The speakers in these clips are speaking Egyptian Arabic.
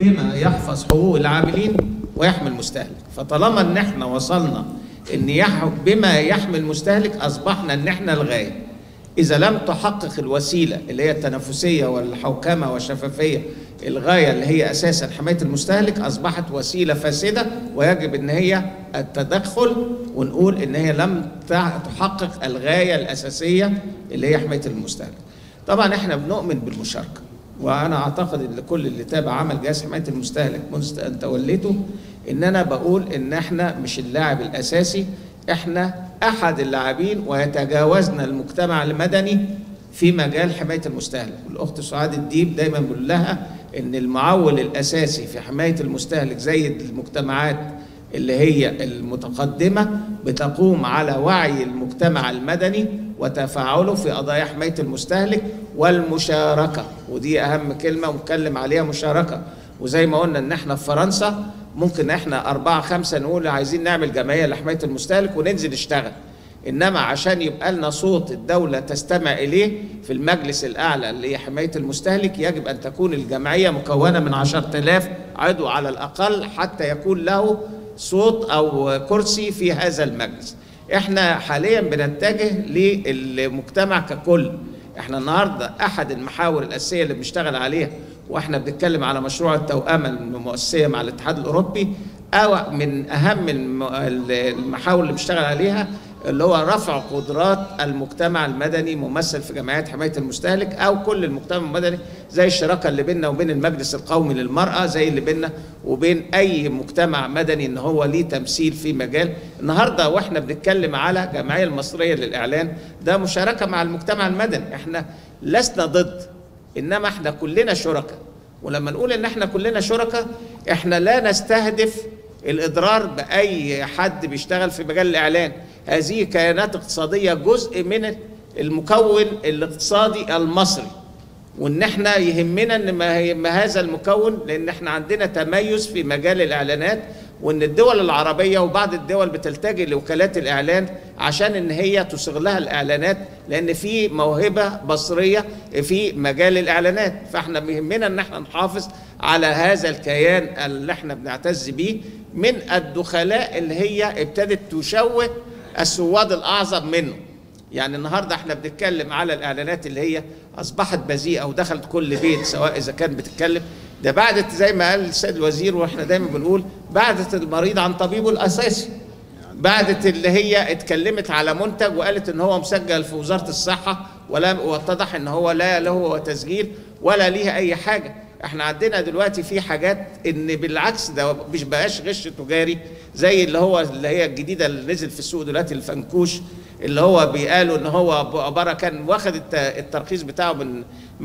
بما يحفظ حقوق العاملين ويحمي المستهلك فطالما ان احنا وصلنا ان يح... بما يحمي المستهلك اصبحنا ان احنا الغايه اذا لم تحقق الوسيله اللي هي التنافسيه والحوكمه والشفافيه الغايه اللي هي اساسا حمايه المستهلك اصبحت وسيله فاسده ويجب ان هي التدخل ونقول ان هي لم تحقق الغايه الاساسيه اللي هي حمايه المستهلك طبعا احنا بنؤمن بالمشاركه وانا اعتقد ان كل اللي تابع عمل جهاز حمايه المستهلك منذ ان توليته ان انا بقول ان احنا مش اللاعب الاساسي احنا احد اللاعبين ويتجاوزنا المجتمع المدني في مجال حمايه المستهلك والاخت سعاد الديب دايما بقول لها ان المعول الاساسي في حمايه المستهلك زي المجتمعات اللي هي المتقدمه بتقوم على وعي المجتمع المدني وتفاعله في قضايا حمايه المستهلك والمشاركه ودي اهم كلمه ونتكلم عليها مشاركه وزي ما قلنا ان احنا في فرنسا ممكن احنا أربعة خمسة نقول عايزين نعمل جمعية لحماية المستهلك وننزل نشتغل إنما عشان يبقى لنا صوت الدولة تستمع إليه في المجلس الأعلى اللي هي حماية المستهلك يجب أن تكون الجمعية مكونة من عشرة آلاف عضو على الأقل حتى يكون له صوت أو كرسي في هذا المجلس احنا حاليا بنتجه للمجتمع ككل احنا النهارده احد المحاور الاساسيه اللي بنشتغل عليها واحنا بنتكلم على مشروع التوأمة المؤسسيه مع الاتحاد الاوروبي او من اهم المحاور اللي بنشتغل عليها اللي هو رفع قدرات المجتمع المدني ممثل في جمعيات حمايه المستهلك او كل المجتمع المدني زي الشراكه اللي بيننا وبين المجلس القومي للمراه زي اللي بيننا وبين اي مجتمع مدني ان هو ليه تمثيل في مجال النهارده واحنا بنتكلم على الجمعيه المصريه للاعلان ده مشاركه مع المجتمع المدني احنا لسنا ضد انما احنا كلنا شركاء ولما نقول ان احنا كلنا شركاء احنا لا نستهدف الاضرار باي حد بيشتغل في مجال الاعلان هذه كيانات اقتصاديه جزء من المكون الاقتصادي المصري وان احنا يهمنا ان ما هذا المكون لان احنا عندنا تميز في مجال الاعلانات وان الدول العربيه وبعض الدول بتلتجئ لوكالات الاعلان عشان ان هي تصيغ لها الاعلانات لان في موهبه بصريه في مجال الاعلانات فاحنا بيهمنا ان احنا نحافظ على هذا الكيان اللي احنا بنعتز بيه من الدخلاء اللي هي ابتدت تشوه السواد الاعظم منه يعني النهارده احنا بنتكلم على الاعلانات اللي هي اصبحت بذيئه ودخلت كل بيت سواء اذا كان بتتكلم ده بعدت زي ما قال السيد الوزير واحنا دايما بنقول بعدت المريض عن طبيبه الاساسي بعدت اللي هي اتكلمت على منتج وقالت ان هو مسجل في وزاره الصحه ولا واتضح ان هو لا له تسجيل ولا ليه اي حاجه احنا عندنا دلوقتي في حاجات ان بالعكس ده مش بقاش غش تجاري زي اللي هو اللي هي الجديده اللي نزل في السوق دلوقتي الفنكوش اللي هو بيقالوا ان هو عباره كان واخد الترخيص بتاعه من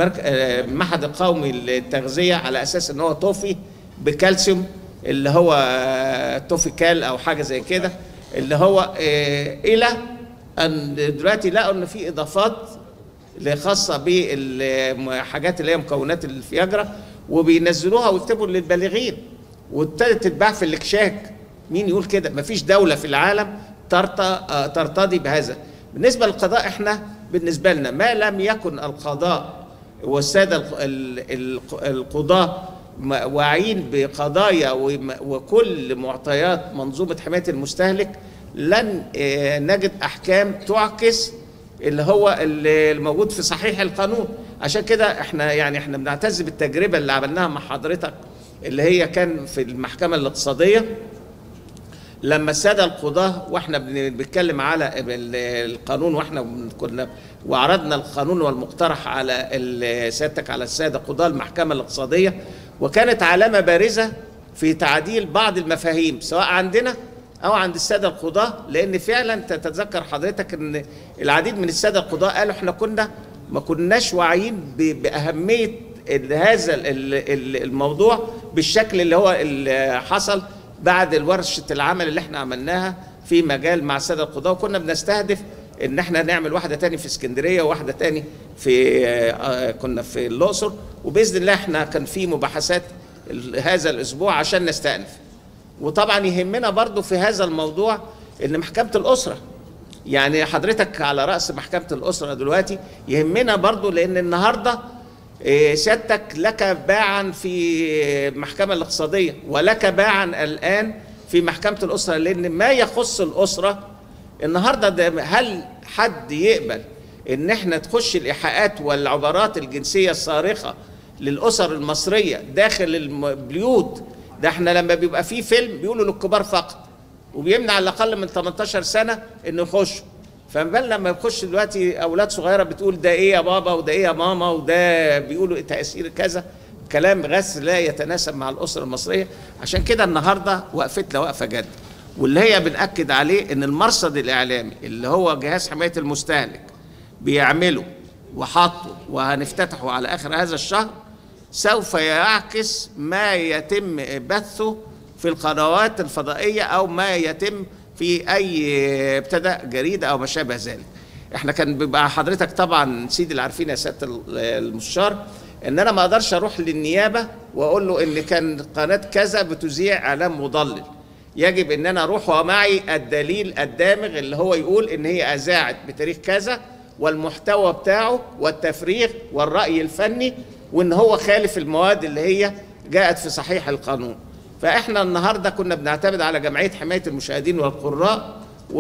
المعهد القومي للتغذيه على اساس ان هو توفي بكالسيوم اللي هو توفيكال او حاجه زي كده اللي هو الى ان دلوقتي لقوا ان في اضافات اللي خاصه بالحاجات اللي هي مكونات الفياجرا وبينزلوها ويكتبوا للبالغين وابتدت تتباع في الاكشاك مين يقول كده مفيش دوله في العالم ترتضي بهذا بالنسبه للقضاء احنا بالنسبه لنا ما لم يكن القضاء والساده القضاه واعيين بقضايا وكل معطيات منظومه حمايه المستهلك لن نجد احكام تعكس اللي هو الموجود في صحيح القانون عشان كده احنا يعني احنا بنعتز بالتجربه اللي عملناها مع حضرتك اللي هي كان في المحكمه الاقتصاديه لما الساده القضاه واحنا بنتكلم على القانون واحنا كنا وعرضنا القانون والمقترح على سيادتك على الساده قضاه المحكمه الاقتصاديه وكانت علامه بارزه في تعديل بعض المفاهيم سواء عندنا او عند الساده القضاه لان فعلا تتذكر حضرتك ان العديد من الساده القضاه قالوا احنا كنا ما كناش واعيين باهميه هذا الموضوع بالشكل اللي هو اللي حصل بعد ورشه العمل اللي احنا عملناها في مجال مع الساده القضاه وكنا بنستهدف ان احنا نعمل واحده تاني في اسكندريه وواحده تاني في كنا في الاقصر وباذن الله احنا كان في مباحثات هذا الاسبوع عشان نستأنف وطبعا يهمنا برضو في هذا الموضوع ان محكمه الاسره يعني حضرتك على راس محكمه الاسره دلوقتي يهمنا برضو لان النهارده إيه، سيادتك لك باعا في المحكمة الاقتصادية ولك باعا الآن في محكمة الأسرة لأن ما يخص الأسرة النهاردة ده هل حد يقبل إن احنا تخش الإيحاءات والعبارات الجنسية الصارخة للأسر المصرية داخل البيوت ده احنا لما بيبقى فيه فيلم بيقولوا للكبار فقط وبيمنع على الأقل من 18 سنة إنه يخشوا فما بال لما يخش دلوقتي اولاد صغيره بتقول ده ايه يا بابا وده ايه يا ماما وده بيقولوا إيه تاثير كذا كلام غث لا يتناسب مع الاسره المصريه عشان كده النهارده وقفتنا وقفه جد واللي هي بناكد عليه ان المرصد الاعلامي اللي هو جهاز حمايه المستهلك بيعمله وحاطه وهنفتتحه على اخر هذا الشهر سوف يعكس ما يتم بثه في القنوات الفضائيه او ما يتم في اي ابتدى جريده او ما شابه ذلك احنا كان بيبقى حضرتك طبعا سيدي اللي عارفين يا سياده المستشار ان انا ما اقدرش اروح للنيابه واقول له ان كان قناه كذا بتذيع اعلام مضلل يجب ان انا اروح ومعي الدليل الدامغ اللي هو يقول ان هي اذاعت بتاريخ كذا والمحتوى بتاعه والتفريغ والراي الفني وان هو خالف المواد اللي هي جاءت في صحيح القانون فاحنا النهارده كنا بنعتمد على جمعيه حمايه المشاهدين والقراء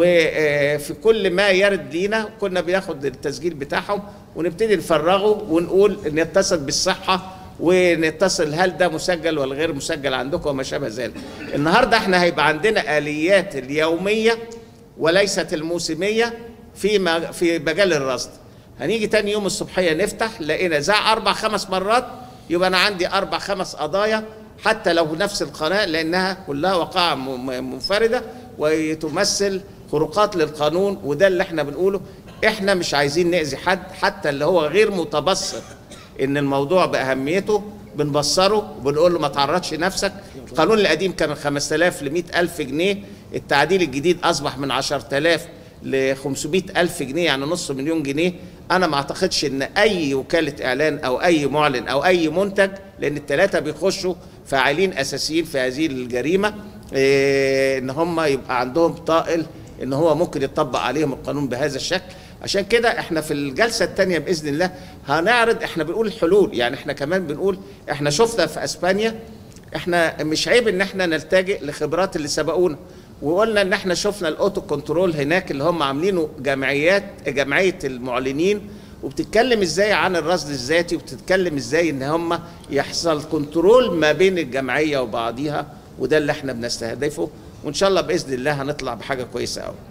وفي كل ما يرد لينا كنا بناخد التسجيل بتاعهم ونبتدي نفرغه ونقول نتصل بالصحه ونتصل هل ده مسجل ولا غير مسجل عندكم وما شابه ذلك. النهارده احنا هيبقى عندنا اليات اليوميه وليست الموسميه في في مجال الرصد. هنيجي تاني يوم الصبحيه نفتح لقينا زع اربع خمس مرات يبقى انا عندي اربع خمس قضايا حتى لو نفس القناة لأنها كلها وقائع منفردة وتمثل خروقات للقانون وده اللي احنا بنقوله احنا مش عايزين نأذي حد حتى اللي هو غير متبصر ان الموضوع بأهميته بنبصره وبنقول له ما تعرضش نفسك القانون القديم كان من 5000 ل 100000 جنيه التعديل الجديد أصبح من 10000 ل 500 ألف جنيه يعني نص مليون جنيه أنا ما أعتقدش إن أي وكالة إعلان أو أي معلن أو أي منتج لأن الثلاثة بيخشوا فاعلين أساسيين في هذه الجريمة إيه إن هم يبقى عندهم طائل إن هو ممكن يطبق عليهم القانون بهذا الشكل عشان كده احنا في الجلسة الثانية بإذن الله هنعرض احنا بنقول الحلول يعني احنا كمان بنقول احنا شفنا في اسبانيا احنا مش عيب ان احنا نلتجئ لخبرات اللي سبقونا وقلنا ان احنا شفنا الاوتو كنترول هناك اللي هم عاملينه جمعيات جمعيه المعلنين وبتتكلم ازاي عن الرصد الذاتي وبتتكلم ازاي ان هم يحصل كنترول ما بين الجمعيه وبعضيها وده اللي احنا بنستهدفه وان شاء الله باذن الله هنطلع بحاجه كويسه قوي